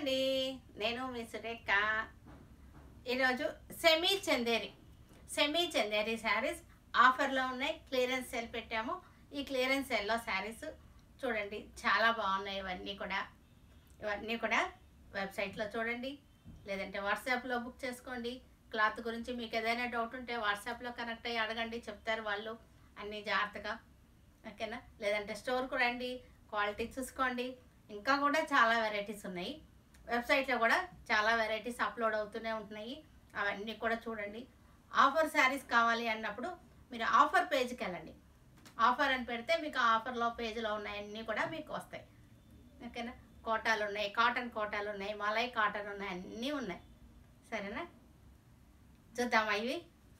అండి నేను మీ సురేఖ ఈరోజు సెమీ చందేరి సెమీ చందేరి శారీస్ ఆఫర్లో ఉన్నాయి క్లియరెన్స్ సేల్ పెట్టాము ఈ క్లియరెన్స్ సేల్లో శారీస్ చూడండి చాలా బాగున్నాయి ఇవన్నీ కూడా ఇవన్నీ కూడా వెబ్సైట్లో చూడండి లేదంటే వాట్సాప్లో బుక్ చేసుకోండి క్లాత్ గురించి మీకు ఏదైనా డౌట్ ఉంటే వాట్సాప్లో కనెక్ట్ అయ్యి అడగండి చెప్తారు వాళ్ళు అన్నీ జాగ్రత్తగా ఓకేనా లేదంటే స్టోర్కు రండి క్వాలిటీ చూసుకోండి ఇంకా కూడా చాలా వెరైటీస్ ఉన్నాయి వెబ్సైట్లో కూడా చాలా వెరైటీస్ అప్లోడ్ అవుతూనే ఉంటున్నాయి అవన్నీ కూడా చూడండి ఆఫర్ శారీస్ కావాలి అన్నప్పుడు మీరు ఆఫర్ పేజ్కి వెళ్ళండి ఆఫర్ అని పెడితే మీకు ఆఫర్లో పేజ్లో ఉన్నాయన్నీ కూడా మీకు వస్తాయి ఓకేనా కోటాలు ఉన్నాయి కాటన్ కోటాలు ఉన్నాయి మలై కాటన్ ఉన్నాయి అన్నీ ఉన్నాయి సరేనా చూద్దామా ఇవి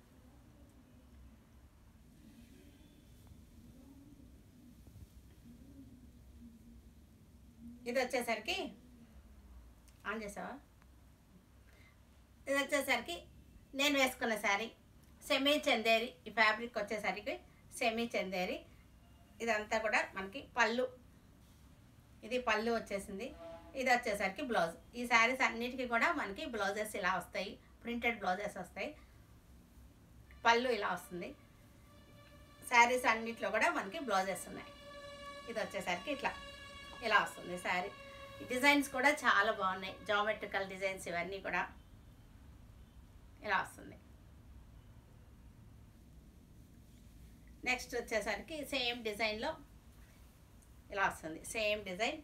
ఇది వచ్చేసరికి ఆన్ చేసావా ఇది వచ్చేసరికి నేను వేసుకున్న శారీ సెమీ చందేరి ఈ ఫ్యాబ్రిక్ వచ్చేసరికి సెమీ చందేరి ఇదంతా కూడా మనకి పళ్ళు ఇది పళ్ళు వచ్చేసింది ఇది వచ్చేసరికి బ్లౌజ్ ఈ శారీస్ అన్నిటికీ కూడా మనకి బ్లౌజెస్ ఇలా వస్తాయి ప్రింటెడ్ బ్లౌజెస్ వస్తాయి పళ్ళు ఇలా వస్తుంది శారీస్ అన్నిట్లో కూడా మనకి బ్లౌజెస్ ఉన్నాయి ఇది వచ్చేసరికి ఇట్లా ఇలా వస్తుంది శారీ డిజైన్స్ కూడా చాలా బాగున్నాయి జామెట్రికల్ డిజైన్స్ ఇవన్నీ కూడా ఇలా వస్తుంది నెక్స్ట్ వచ్చేసరికి సేమ్ డిజైన్లో ఇలా వస్తుంది సేమ్ డిజైన్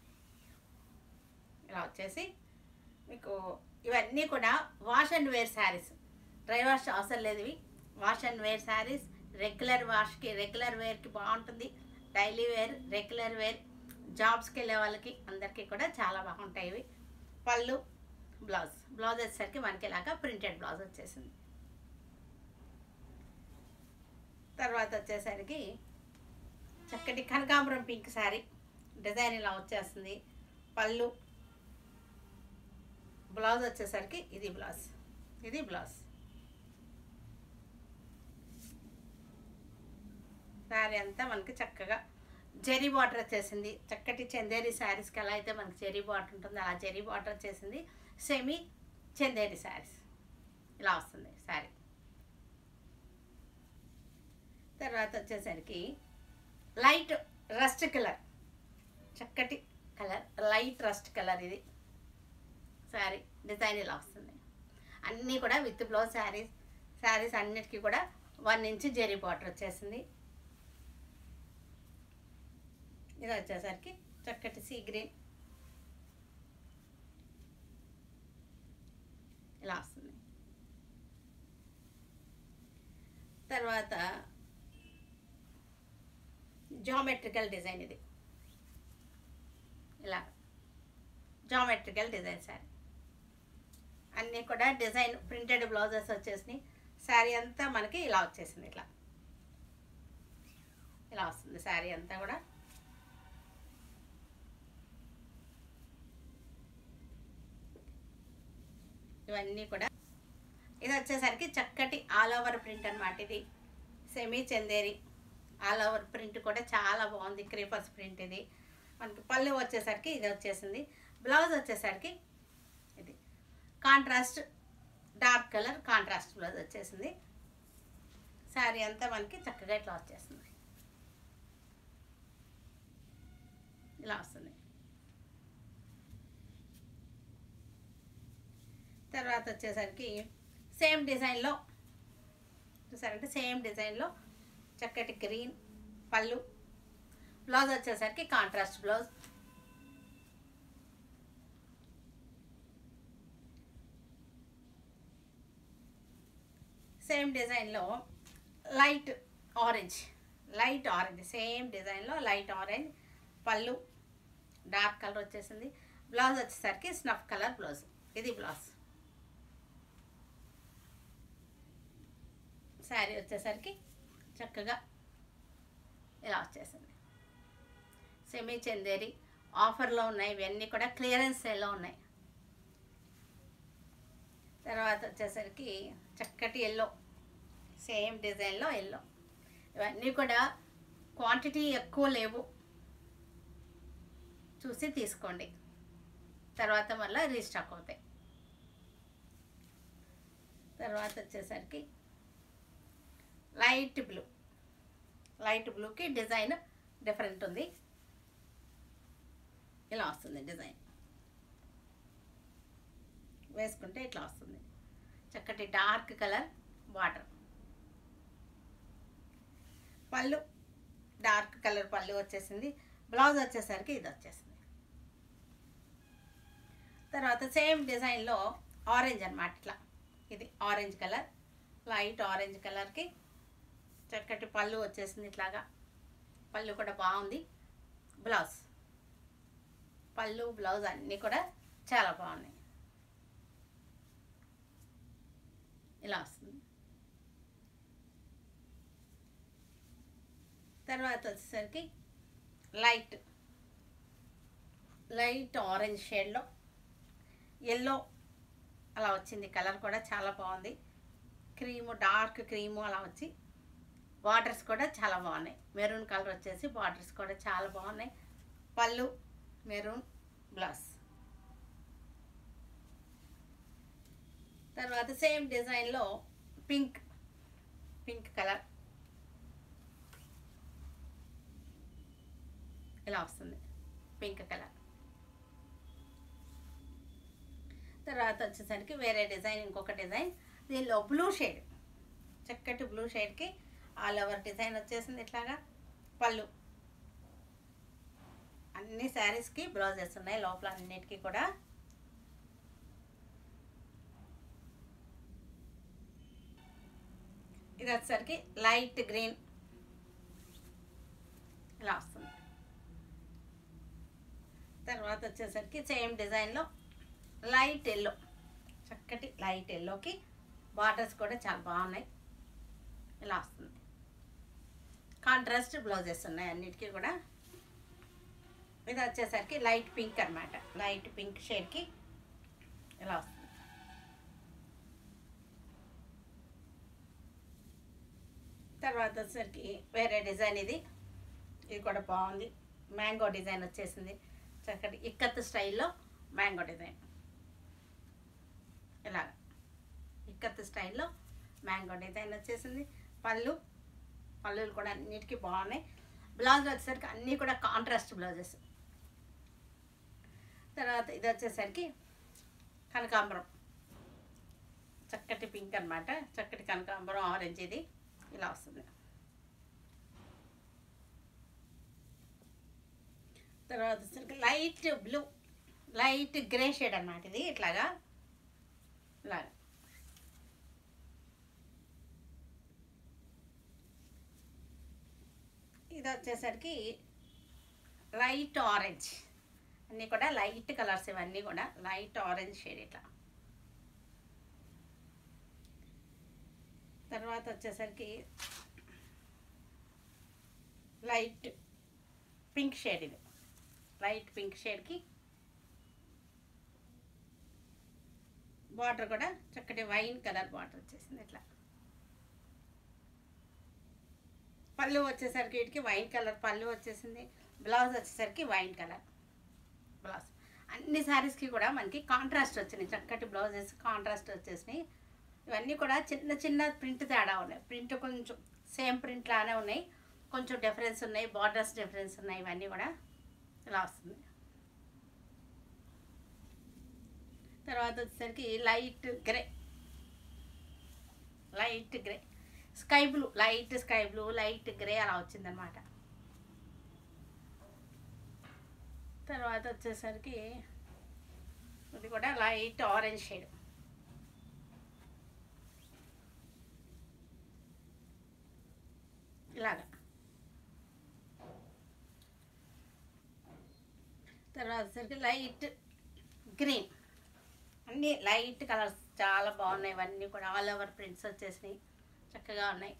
ఇలా వచ్చేసి మీకు ఇవన్నీ కూడా wash and wear saris dry wash అవసరం లేదు ఇవి wash and wear saris regular వాష్కి రెగ్యులర్ వేర్కి బాగుంటుంది డైలీ వేర్ రెగ్యులర్ వేర్ జాబ్స్కి వెళ్ళే వాళ్ళకి అందరికీ కూడా చాలా బాగుంటాయి ఇవి పళ్ళు బ్లౌజ్ బ్లౌజ్ వచ్చేసరికి మనకి ఇలాగా ప్రింటెడ్ బ్లౌజ్ వచ్చేసింది తర్వాత వచ్చేసరికి చక్కటి కనకాంబరం పింక్ శారీ డిజైన్ ఇలా వచ్చేస్తుంది పళ్ళు బ్లౌజ్ వచ్చేసరికి ఇది బ్లౌజ్ ఇది బ్లౌజ్ శారీ అంతా మనకి చక్కగా జెరీ బార్డర్ వచ్చేసింది చక్కటి చందేరి శారీస్కి ఎలా అయితే మనకి జెరీ బార్డర్ ఉంటుందో అలా జెరీ బార్డర్ వచ్చేసింది సెమీ చందేరి శారీస్ ఇలా వస్తుంది శారీ తర్వాత వచ్చేసరికి లైట్ రస్ట్ కలర్ చక్కటి కలర్ లైట్ రస్ట్ కలర్ ఇది శారీ డిజైన్ ఇలా వస్తుంది అన్నీ కూడా విత్ బ్లౌజ్ శారీస్ శారీస్ అన్నిటికీ కూడా వన్ ఇంచ్ జెరీ బార్డర్ వచ్చేసింది ఇది వచ్చేసరికి చక్కటి సీ గ్రీన్ ఇలా వస్తుంది తర్వాత జామెట్రికల్ డిజైన్ ఇది ఇలా జామెట్రికల్ డిజైన్ శారీ అన్నీ కూడా డిజైన్ ప్రింటెడ్ బ్లౌజెస్ వచ్చేసినాయి శారీ అంతా మనకి ఇలా వచ్చేసింది ఇట్లా ఇలా వస్తుంది శారీ అంతా కూడా ఇవన్నీ కూడా ఇది వచ్చేసరికి చక్కటి ఆల్ ఓవర్ ప్రింట్ అనమాట ఇది semi Chanderi all over print కూడా చాలా బాగుంది క్రీపర్స్ ప్రింట్ ఇది మనకి పళ్ళు వచ్చేసరికి ఇది వచ్చేసింది బ్లౌజ్ వచ్చేసరికి ఇది contrast dark colour contrast blouse వచ్చేసింది శారీ అంతా మనకి చక్కగా ఇట్లా వచ్చేస్తుంది ఇలా వస్తుంది తర్వాత వచ్చేసరికి సేమ్ డిజైన్లో చూసారంటే సేమ్ డిజైన్లో చక్కటి గ్రీన్ పళ్ళు బ్లౌజ్ వచ్చేసరికి కాంట్రాస్ట్ బ్లౌజ్ సేమ్ డిజైన్లో light orange light orange same డిజైన్లో light orange pallu dark colour వచ్చేసింది బ్లౌజ్ వచ్చేసరికి స్నఫ్ కలర్ బ్లౌజ్ ఇది బ్లౌజ్ శారీ వచ్చేసరికి చక్కగా ఇలా వచ్చేసింది సెమీ చందేరి ఆఫర్లో ఉన్నాయి ఇవన్నీ కూడా క్లియరెన్స్ సేల్లో ఉన్నాయి తర్వాత వచ్చేసరికి చక్కటి ఎల్లో సేమ్ డిజైన్లో ఎల్లో ఇవన్నీ కూడా క్వాంటిటీ ఎక్కువ లేవు చూసి తీసుకోండి తర్వాత మళ్ళీ రీస్టాక్ అవుతాయి తర్వాత వచ్చేసరికి లైట్ బ్లూ లైట్ బ్లూకి డిజైన్ డిఫరెంట్ ఉంది ఇలా వస్తుంది డిజైన్ వేసుకుంటే ఇట్లా వస్తుంది చక్కటి dark colour border pallu dark colour pallu వచ్చేసింది బ్లౌజ్ వచ్చేసరికి ఇది వచ్చేసింది తర్వాత సేమ్ డిజైన్లో ఆరెంజ్ అన్నమాట ఇట్లా ఇది ఆరెంజ్ కలర్ లైట్ ఆరెంజ్ కలర్కి చక్కటి పళ్ళు వచ్చేసింది ఇట్లాగా పళ్ళు కూడా బాగుంది బ్లౌజ్ పళ్ళు బ్లౌజ్ అన్నీ కూడా చాలా బాగున్నాయి ఇలా వస్తుంది తర్వాత వచ్చేసరికి లైట్ లైట్ ఆరెంజ్ షేడ్లో ఎల్లో అలా వచ్చింది కలర్ కూడా చాలా బాగుంది క్రీము డార్క్ క్రీము అలా వచ్చి బార్డర్స్ కూడా చాలా బాగున్నాయి మెరూన్ కలర్ వచ్చేసి బార్డర్స్ కూడా చాలా బాగున్నాయి పళ్ళు మెరూన్ బ్లౌజ్ తర్వాత సేమ్ డిజైన్లో పింక్ పింక్ కలర్ ఇలా వస్తుంది పింక్ కలర్ తర్వాత వచ్చేసరికి వేరే డిజైన్ ఇంకొక డిజైన్ దీనిలో బ్లూ షేడ్ చక్కటి బ్లూ షేడ్కి ఆల్ ఓవర్ డిజైన్ వచ్చేసింది ఇట్లాగా పళ్ళు అన్ని శారీస్కి బ్లౌజెస్ ఉన్నాయి లోపల అన్నిటికీ కూడా ఇది వచ్చేసరికి లైట్ గ్రీన్ ఇలా వస్తుంది తర్వాత వచ్చేసరికి సేమ్ డిజైన్లో లైట్ ఎల్లో చక్కటి లైట్ ఎల్లోకి బార్డర్స్ కూడా చాలా బాగున్నాయి ఇలా వస్తుంది కాంట్రాస్ట్ బ్లౌజెస్ ఉన్నాయి అన్నిటికీ కూడా ఇది వచ్చేసరికి లైట్ పింక్ అన్నమాట లైట్ పింక్ షేడ్కి ఇలా వస్తుంది తర్వాత వచ్చేసరికి వేరే డిజైన్ ఇది ఇది కూడా బాగుంది మ్యాంగో డిజైన్ వచ్చేసింది చక్కటి ఇక్కత్ స్టైల్లో మ్యాంగో డిజైన్ ఇలాగ ఇక్కత్ స్టైల్లో మ్యాంగో డిజైన్ వచ్చేసింది పళ్ళు పళ్ళులు కూడా అన్నిటికీ బాగున్నాయి బ్లౌజ్ వచ్చేసరికి అన్నీ కూడా కాంట్రాస్ట్ బ్లౌజెస్ తర్వాత ఇది వచ్చేసరికి కనకాంబరం చక్కటి పింక్ అన్నమాట చక్కటి కనకాంబరం ఆరెంజ్ ఇది ఇలా వస్తుంది తర్వాత వచ్చేసరికి light blue light grey shade అన్నమాట ఇది ఇట్లాగా ఇలాగా ఇది వచ్చేసరికి లైట్ ఆరెంజ్ అన్నీ కూడా లైట్ కలర్స్ ఇవన్నీ కూడా లైట్ ఆరెంజ్ షేడ్ ఇట్లా తర్వాత వచ్చేసరికి లైట్ పింక్ షేడ్ ఇది లైట్ పింక్ షేడ్కి బార్డర్ కూడా చక్కటి వైన్ కలర్ బార్డర్ వచ్చేసింది ఇట్లా పళ్ళు వచ్చేసరికి వీటికి వైన్ కలర్ పళ్ళు వచ్చేసింది బ్లౌజ్ వచ్చేసరికి వైన్ కలర్ బ్లౌజ్ అన్ని శారీస్కి కూడా మనకి కాంట్రాస్ట్ వచ్చినాయి చక్కటి బ్లౌజెస్ కాంట్రాస్ట్ వచ్చేసినాయి ఇవన్నీ కూడా చిన్న చిన్న ప్రింట్ తేడా ఉన్నాయి ప్రింట్ కొంచెం సేమ్ ప్రింట్ లానే ఉన్నాయి కొంచెం డిఫరెన్స్ ఉన్నాయి బార్డర్స్ డిఫరెన్స్ ఉన్నాయి ఇవన్నీ కూడా ఇలా వస్తుంది తర్వాత వచ్చేసరికి light grey light grey sky blue light sky blue light grey అలా వచ్చిందనమాట తర్వాత వచ్చేసరికి ఇది కూడా లైట్ ఆరెంజ్ షేడ్ ఇలాగా తర్వాత వచ్చేసరికి లైట్ గ్రీన్ అన్నీ లైట్ కలర్స్ చాలా బాగున్నాయి ఇవన్నీ కూడా ఆల్ ఓవర్ ప్రింట్స్ వచ్చేసినాయి చక్కగా ఉన్నాయి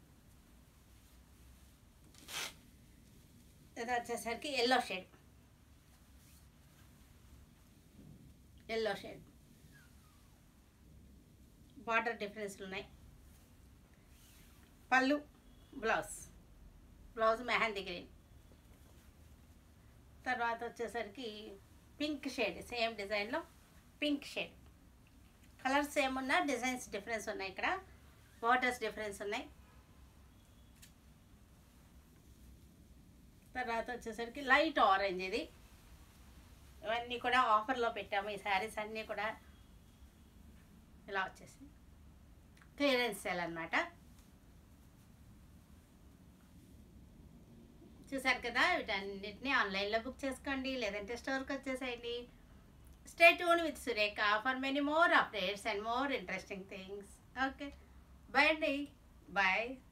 ఇది వచ్చేసరికి yellow shade yellow shade border డిఫరెన్స్లు ఉన్నాయి pallu blouse blouse mehndi green తర్వాత వచ్చేసరికి పింక్ షేడ్ సేమ్ డిజైన్లో పింక్ షేడ్ కలర్స్ సేమ్ ఉన్నా డిజైన్స్ డిఫరెన్స్ ఉన్నాయి ఇక్కడ బార్డర్స్ డిఫరెన్స్ ఉన్నాయి తర్వాత వచ్చేసరికి లైట్ ఆరెంజ్ ఇది ఇవన్నీ కూడా ఆఫర్లో పెట్టాము ఈ శారీస్ అన్నీ కూడా ఇలా వచ్చేసి క్లియరెన్స్ సేల్ అనమాట చూసారు కదా వీటన్నిటిని ఆన్లైన్లో బుక్ చేసుకోండి లేదంటే స్టోర్కి వచ్చేసేయండి stay tune with Surekha for many more updates and more interesting things okay bye అండి బాయ్